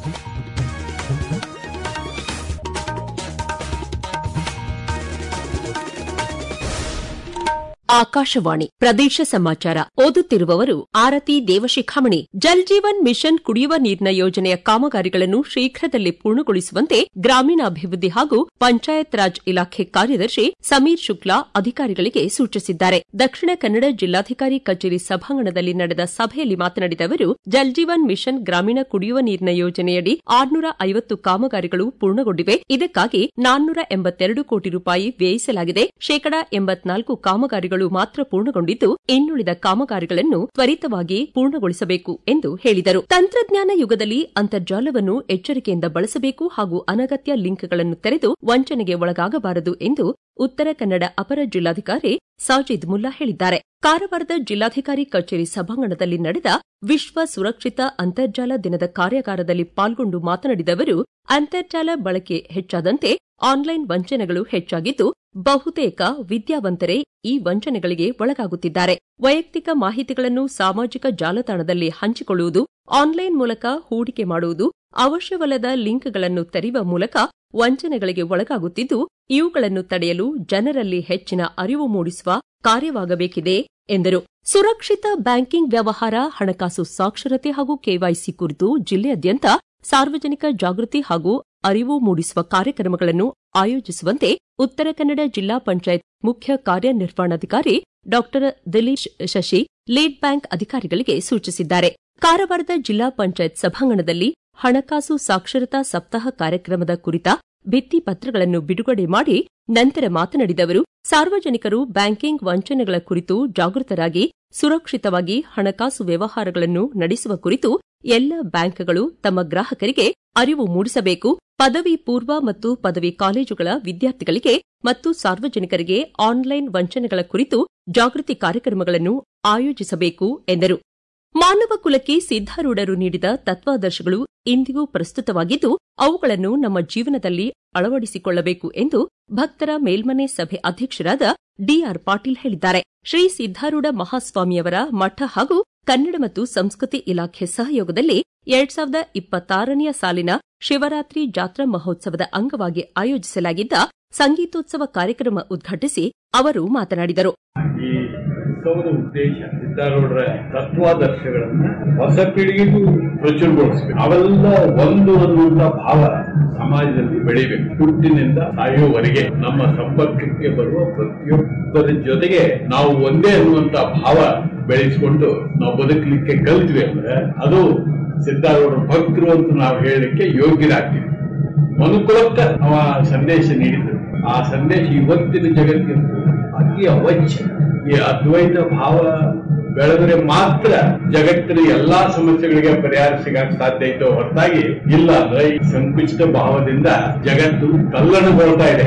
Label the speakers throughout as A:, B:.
A: ಆಕಾಶವಾಣಿ ಪ್ರದೇಶ ಸಮಾಚಾರ ಓದುತ್ತಿರುವವರು ಆರತಿ ದೇವಶಿಖಾಮಣಿ ಜಲ್ ಜೀವನ್ ಮಿಷನ್ ಕುಡಿಯುವ ನೀರಿನ ಯೋಜನೆಯ ಕಾಮಗಾರಿಗಳನ್ನು ಶೀಘ್ರದಲ್ಲೇ ಪೂರ್ಣಗೊಳಿಸುವಂತೆ ಗ್ರಾಮೀಣಾಭಿವೃದ್ಧಿ ಹಾಗೂ ಪಂಚಾಯತ್ ರಾಜ್ ಇಲಾಖೆ ಕಾರ್ಯದರ್ಶಿ ಸಮೀರ್ ಶುಕ್ಲಾ ಅಧಿಕಾರಿಗಳಿಗೆ ಸೂಚಿಸಿದ್ದಾರೆ ದಕ್ಷಿಣ ಕನ್ನಡ ಜಿಲ್ಲಾಧಿಕಾರಿ ಕಚೇರಿ ಸಭಾಂಗಣದಲ್ಲಿ ನಡೆದ ಸಭೆಯಲ್ಲಿ ಮಾತನಾಡಿದ ಅವರು ಜಲ್ ಜೀವನ್ ಮಿಷನ್ ಗ್ರಾಮೀಣ ಕುಡಿಯುವ ನೀರಿನ ಯೋಜನೆಯಡಿ ಆರುನೂರ ಐವತ್ತು ಕಾಮಗಾರಿಗಳು ಪೂರ್ಣಗೊಂಡಿವೆ ಇದಕ್ಕಾಗಿ ನಾನ್ನೂರ ಎಂಬತ್ತೆರಡು ಕೋಟಿ ರೂಪಾಯಿ ವ್ಯಯಿಸಲಾಗಿದೆ ಶೇಕಡಾ ಎಂಬತ್ನಾಲ್ಕು ಕಾಮಗಾರಿಗಳು ಮಾತ್ರ ಪೂರ್ಣಗೊಂಡಿದ್ದು ಇನ್ನುಳಿದ ಕಾಮಗಾರಿಗಳನ್ನು ತ್ವರಿತವಾಗಿ ಪೂರ್ಣಗೊಳಿಸಬೇಕು ಎಂದು ಹೇಳಿದರು ತಂತ್ರಜ್ಞಾನ ಯುಗದಲ್ಲಿ ಅಂತರ್ಜಾಲವನ್ನು ಎಚ್ಚರಿಕೆಯಿಂದ ಬಳಸಬೇಕು ಹಾಗೂ ಅನಗತ್ಯ ಲಿಂಕ್ಗಳನ್ನು ತೆರೆದು ವಂಚನೆಗೆ ಒಳಗಾಗಬಾರದು ಎಂದು ಉತ್ತರ ಕನ್ನಡ ಅಪರ ಜಿಲ್ಲಾಧಿಕಾರಿ ಸಾಜಿದ್ ಮುಲ್ಲಾ ಹೇಳಿದ್ದಾರೆ ಕಾರವಾರದ ಜಿಲ್ಲಾಧಿಕಾರಿ ಕಚೇರಿ ಸಭಾಂಗಣದಲ್ಲಿ ನಡೆದ ವಿಶ್ವ ಸುರಕ್ಷಿತ ಅಂತರ್ಜಾಲ ದಿನದ ಕಾರ್ಯಾಗಾರದಲ್ಲಿ ಪಾಲ್ಗೊಂಡು ಮಾತನಾಡಿದ ಅವರು ಅಂತರ್ಜಾಲ ಬಳಕೆ ಹೆಚ್ಚಾದಂತೆ ಆನ್ಲೈನ್ ವಂಚನೆಗಳು ಹೆಚ್ಚಾಗಿದ್ದು ಬಹುತೇಕ ವಿದ್ಯಾವಂತರೇ ಈ ವಂಚನೆಗಳಿಗೆ ಒಳಗಾಗುತ್ತಿದ್ದಾರೆ ವೈಯಕ್ತಿಕ ಮಾಹಿತಿಗಳನ್ನು ಸಾಮಾಜಿಕ ಜಾಲತಾಣದಲ್ಲಿ ಹಂಚಿಕೊಳ್ಳುವುದು ಆನ್ಲೈನ್ ಮೂಲಕ ಹೂಡಿಕೆ ಮಾಡುವುದು ಅವಶ್ಯವಲ್ಲದ ಲಿಂಕ್ಗಳನ್ನು ತೆರೆಯುವ ಮೂಲಕ ವಂಚನೆಗಳಿಗೆ ಒಳಗಾಗುತ್ತಿದ್ದು ಇವುಗಳನ್ನು ತಡೆಯಲು ಜನರಲ್ಲಿ ಹೆಚ್ಚಿನ ಅರಿವು ಮೂಡಿಸುವ ಕಾರ್ಯವಾಗಬೇಕಿದೆ ಎಂದರು ಸುರಕ್ಷಿತ ಬ್ಯಾಂಕಿಂಗ್ ವ್ಯವಹಾರ ಹಣಕಾಸು ಸಾಕ್ಷರತೆ ಹಾಗೂ ಕೆವೈಸಿ ಕುರಿತು ಜಿಲ್ಲೆಯಾದ್ಯಂತ ಸಾರ್ವಜನಿಕ ಜಾಗೃತಿ ಹಾಗೂ ಅರಿವು ಮೂಡಿಸುವ ಕಾರ್ಯಕ್ರಮಗಳನ್ನು ಆಯೋಜಿಸುವಂತೆ ಉತ್ತರ ಕನ್ನಡ ಜಿಲ್ಲಾ ಪಂಚಾಯತ್ ಮುಖ್ಯ ಕಾರ್ಯನಿರ್ವಹಣಾಧಿಕಾರಿ ಡಾ ದಿಲೀಶ್ ಶಶಿ ಲೀಡ್ ಬ್ಯಾಂಕ್ ಅಧಿಕಾರಿಗಳಿಗೆ ಸೂಚಿಸಿದ್ದಾರೆ ಕಾರವಾರದ ಜಿಲ್ಲಾ ಪಂಚಾಯತ್ ಸಭಾಂಗಣದಲ್ಲಿ ಹಣಕಾಸು ಸಾಕ್ಷರತಾ ಸಪ್ತಾಹ ಕಾರ್ಯಕ್ರಮದ ಕುರಿತ ಭಿತ್ತಿಪತ್ರಗಳನ್ನು ಬಿಡುಗಡೆ ಮಾಡಿ ನಂತರ ಮಾತನಾಡಿದ ಅವರು ಸಾರ್ವಜನಿಕರು ಬ್ಯಾಂಕಿಂಗ್ ವಂಚನೆಗಳ ಕುರಿತು ಜಾಗೃತರಾಗಿ ಸುರಕ್ಷಿತವಾಗಿ ಹಣಕಾಸು ವ್ಯವಹಾರಗಳನ್ನು ನಡೆಸುವ ಕುರಿತು ಎಲ್ಲ ಬ್ಯಾಂಕ್ಗಳು ತಮ್ಮ ಗ್ರಾಹಕರಿಗೆ ಅರಿವು ಮೂಡಿಸಬೇಕು ಪದವಿ ಪೂರ್ವ ಮತ್ತು ಪದವಿ ಕಾಲೇಜುಗಳ ವಿದ್ಯಾರ್ಥಿಗಳಿಗೆ ಮತ್ತು ಸಾರ್ವಜನಿಕರಿಗೆ ಆನ್ಲೈನ್ ವಂಚನೆಗಳ ಕುರಿತು ಜಾಗೃತಿ ಕಾರ್ಯಕ್ರಮಗಳನ್ನು ಆಯೋಜಿಸಬೇಕು ಎಂದರು ಮಾನವ ಕುಲಕ್ಕೆ ಸಿದ್ದಾರೂಢರು ನೀಡಿದ ತತ್ವಾದರ್ಶಗಳು ಇಂದಿಗೂ ಪ್ರಸ್ತುತವಾಗಿದ್ದು ಅವುಗಳನ್ನು ನಮ್ಮ ಜೀವನದಲ್ಲಿ ಅಳವಡಿಸಿಕೊಳ್ಳಬೇಕು ಎಂದು ಭಕ್ತರ ಮೇಲ್ಮನೆ ಸಭೆ ಅಧ್ಯಕ್ಷರಾದ ಡಿಆರ್ ಪಾಟೀಲ್ ಹೇಳಿದ್ದಾರೆ ಶ್ರೀ ಸಿದ್ದಾರೂಢ ಮಹಾಸ್ವಾಮಿಯವರ ಮಠ ಹಾಗೂ ಕನ್ನಡ ಮತ್ತು ಸಂಸ್ಕೃತಿ ಇಲಾಖೆ ಸಹಯೋಗದಲ್ಲಿ ಎರಡ್ ಸಾವಿರದ ಇಪ್ಪತ್ತಾರನೆಯ ಸಾಲಿನ ಶಿವರಾತ್ರಿ ಜಾತ್ರಾ ಮಹೋತ್ಸವದ ಅಂಗವಾಗಿ ಆಯೋಜಿಸಲಾಗಿದ್ದ ಸಂಗೀತೋತ್ಸವ ಕಾರ್ಯಕ್ರಮ ಉದ್ಘಾಟಿಸಿ ಅವರು ಮಾತನಾಡಿದರು
B: ಈ ಉತ್ಸವದ ಉದ್ದೇಶ ಸಿದ್ದಾರೂಢರ ತತ್ವಾದರ್ಶಗಳನ್ನ ಹೊಸ ಪೀಳಿಗೆಗೂ ಪ್ರಚುರಗೊಳಿಸಬೇಕು ಅವೆಲ್ಲ ಒಂದು ಅನ್ನುವಂತ ಭಾವ ಸಮಾಜದಲ್ಲಿ ಬೆಳಿಬೇಕು ಹುಟ್ಟಿನಿಂದ ಸಾಯುವವರೆಗೆ ನಮ್ಮ ಸಂಪರ್ಕಕ್ಕೆ ಬರುವ ಪ್ರತಿಯೊಬ್ಬರ ಜೊತೆಗೆ ನಾವು ಒಂದೇ ಅನ್ನುವಂತ ಭಾವ ಬೆಳೆಸಿಕೊಂಡು ನಾವು ಬದುಕಲಿಕ್ಕೆ ಕಲ್ತ್ವಿ ಅಂದ್ರೆ ಅದು ಸಿದ್ದಾರೂಢರ ಭಕ್ತರು ಅಂತ ನಾವು ಹೇಳಲಿಕ್ಕೆ ಯೋಗ್ಯರಾಗ್ತೀವಿ ಮನುಕುಲಕ್ಕೆ ಅವ ಸಂದೇಶ ನೀಡಿದ್ರು ಆ ಸಂದೇಶ ಇವತ್ತಿನ ಜಗತ್ತಿನಂತೂ ಅತಿ ಅವಶ್ಯ ಈ ಅದ್ವೈತ ಭಾವ ಬೆಳೆದ್ರೆ ಮಾತ್ರ ಜಗತ್ತಿನ ಎಲ್ಲಾ ಸಮಸ್ಯೆಗಳಿಗೆ ಪರಿಹಾರ ಸಿಗಕ್ ಸಾಧ್ಯ ಐತೋ ಹೊರತಾಗಿ ಇಲ್ಲ ಅಂದ್ರೆ ಈ ಸಂಕುಚಿತ ಭಾವದಿಂದ ಜಗತ್ತು ತಲ್ಲಣಗೊಳ್ತಾ ಇದೆ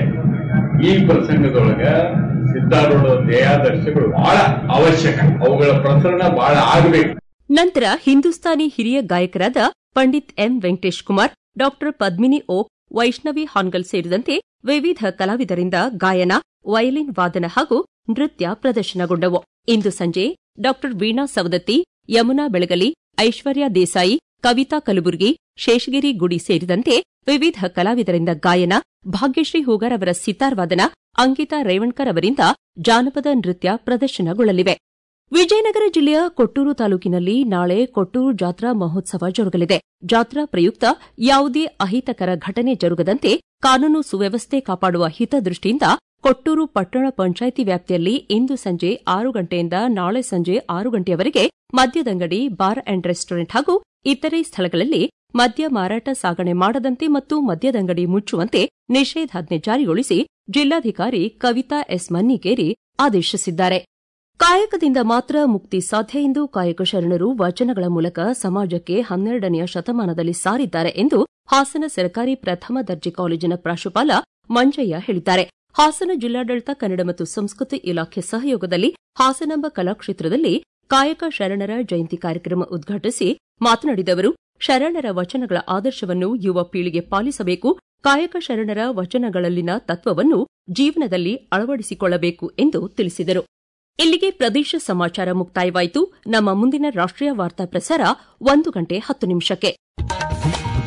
B: ಈ ಪ್ರಸಂಗದೊಳಗ ಸಿದ್ಧಾರೂಢ ದೇಹಾದರ್ಶಗಳು ಬಹಳ ಅವಶ್ಯಕ ಅವುಗಳ ಪ್ರಸರಣ ಬಹಳ ಆಗಬೇಕು
A: ನಂತರ ಹಿಂದೂಸ್ತಾನಿ ಹಿರಿಯ ಗಾಯಕರಾದ ಪಂಡಿತ್ ಎಂ ವೆಂಕಟೇಶ್ ಕುಮಾರ್ ಡಾ ಪದ್ಮಿನಿ ಓಕ್ ವೈಷ್ಣವಿ ಹಾನ್ಗಲ್ ಸೇರಿದಂತೆ ವಿವಿಧ ಕಲಾವಿದರಿಂದ ಗಾಯನ ವಯಲಿನ್ ವಾದನ ಹಾಗೂ ನೃತ್ಯ ಪ್ರದರ್ಶನಗೊಂಡವು ಇಂದು ಸಂಜೆ ಡಾ ವೀಣಾ ಸವದತ್ತಿ ಯಮುನಾ ಬೆಳಗಲಿ ಐಶ್ವರ್ಯ ದೇಸಾಯಿ ಕವಿತಾ ಕಲಬುರ್ಗಿ ಶೇಷಗಿರಿ ಗುಡಿ ಸೇರಿದಂತೆ ವಿವಿಧ ಕಲಾವಿದರಿಂದ ಗಾಯನ ಭಾಗ್ಯಶ್ರೀ ಹೂಗಾರ್ ಅವರ ಸಿತಾರ್ ವಾದನ ಅಂಕಿತಾ ರೇವಣ್ಕರ್ ಅವರಿಂದ ಜಾನಪದ ನೃತ್ಯ ಪ್ರದರ್ಶನಗೊಳ್ಳಲಿವೆ ವಿಜಯನಗರ ಜಿಲ್ಲೆಯ ಕೊಟ್ಟೂರು ತಾಲೂಕಿನಲ್ಲಿ ನಾಳೆ ಕೊಟ್ಟೂರು ಜಾತ್ರಾ ಮಹೋತ್ಸವ ಜರುಗಲಿದೆ ಜಾತ್ರಾ ಪ್ರಯುಕ್ತ ಯಾವುದೇ ಅಹಿತಕರ ಘಟನೆ ಜರುಗದಂತೆ ಕಾನೂನು ಸುವ್ಯವಸ್ಥೆ ಕಾಪಾಡುವ ಹಿತದೃಷ್ಟಿಯಿಂದ ಕೊಟ್ಟೂರು ಪಟ್ಟಣ ಪಂಚಾಯಿತಿ ವ್ಯಾಪ್ತಿಯಲ್ಲಿ ಇಂದು ಸಂಜೆ ಆರು ಗಂಟೆಯಿಂದ ನಾಳೆ ಸಂಜೆ ಆರು ಗಂಟೆಯವರೆಗೆ ಮದ್ಯದಂಗಡಿ ಬಾರ್ ಅಂಡ್ ರೆಸ್ಟೋರೆಂಟ್ ಹಾಗೂ ಇತರೆ ಸ್ಥಳಗಳಲ್ಲಿ ಮದ್ಯ ಮಾರಾಟ ಸಾಗಣೆ ಮಾಡದಂತೆ ಮತ್ತು ಮದ್ಯದಂಗಡಿ ಮುಚ್ಚುವಂತೆ ನಿಷೇಧಾಜ್ಞೆ ಜಾರಿಗೊಳಿಸಿ ಜಿಲ್ಲಾಧಿಕಾರಿ ಕವಿತಾ ಎಸ್ ಮನ್ನಿಗೇರಿ ಆದೇಶಿಸಿದ್ದಾರೆ ಕಾಯಕದಿಂದ ಮಾತ್ರ ಮುಕ್ತಿ ಸಾಧ್ಯ ಎಂದು ಕಾಯಕ ಶರಣರು ವಚನಗಳ ಮೂಲಕ ಸಮಾಜಕ್ಕೆ ಹನ್ನೆರಡನೆಯ ಶತಮಾನದಲ್ಲಿ ಸಾರಿದ್ದಾರೆ ಎಂದು ಹಾಸನ ಸರ್ಕಾರಿ ಪ್ರಥಮ ದರ್ಜೆ ಕಾಲೇಜಿನ ಪ್ರಾಂಶುಪಾಲ ಮಂಜಯ್ಯ ಹೇಳಿದ್ದಾರೆ ಹಾಸನ ಜಿಲ್ಲಾಡಳಿತ ಕನ್ನಡ ಮತ್ತು ಸಂಸ್ಕೃತಿ ಇಲಾಖೆ ಸಹಯೋಗದಲ್ಲಿ ಹಾಸನಾಂಬ ಕಲಾಕ್ಷೇತ್ರದಲ್ಲಿ ಕಾಯಕ ಶರಣರ ಜಯಂತಿ ಕಾರ್ಯಕ್ರಮ ಉದ್ಘಾಟಿಸಿ ಮಾತನಾಡಿದ ಅವರು ಶರಣರ ವಚನಗಳ ಆದರ್ಶವನ್ನು ಯುವ ಪೀಳಿಗೆ ಪಾಲಿಸಬೇಕು ಕಾಯಕ ಶರಣರ ವಚನಗಳಲ್ಲಿನ ತತ್ವವನ್ನು ಜೀವನದಲ್ಲಿ ಅಳವಡಿಸಿಕೊಳ್ಳಬೇಕು ಎಂದು ತಿಳಿಸಿದರು ಇಲ್ಲಿಗೆ ಪ್ರದೇಶ ಸಮಾಚಾರ ಮುಕ್ತಾಯವಾಯಿತು ನಮ್ಮ ಮುಂದಿನ ರಾಷ್ಟ್ರೀಯ ವಾರ್ತಾ ಪ್ರಸಾರ ಒಂದು ಗಂಟೆ ಹತ್ತು ನಿಮಿಷಕ್ಕೆ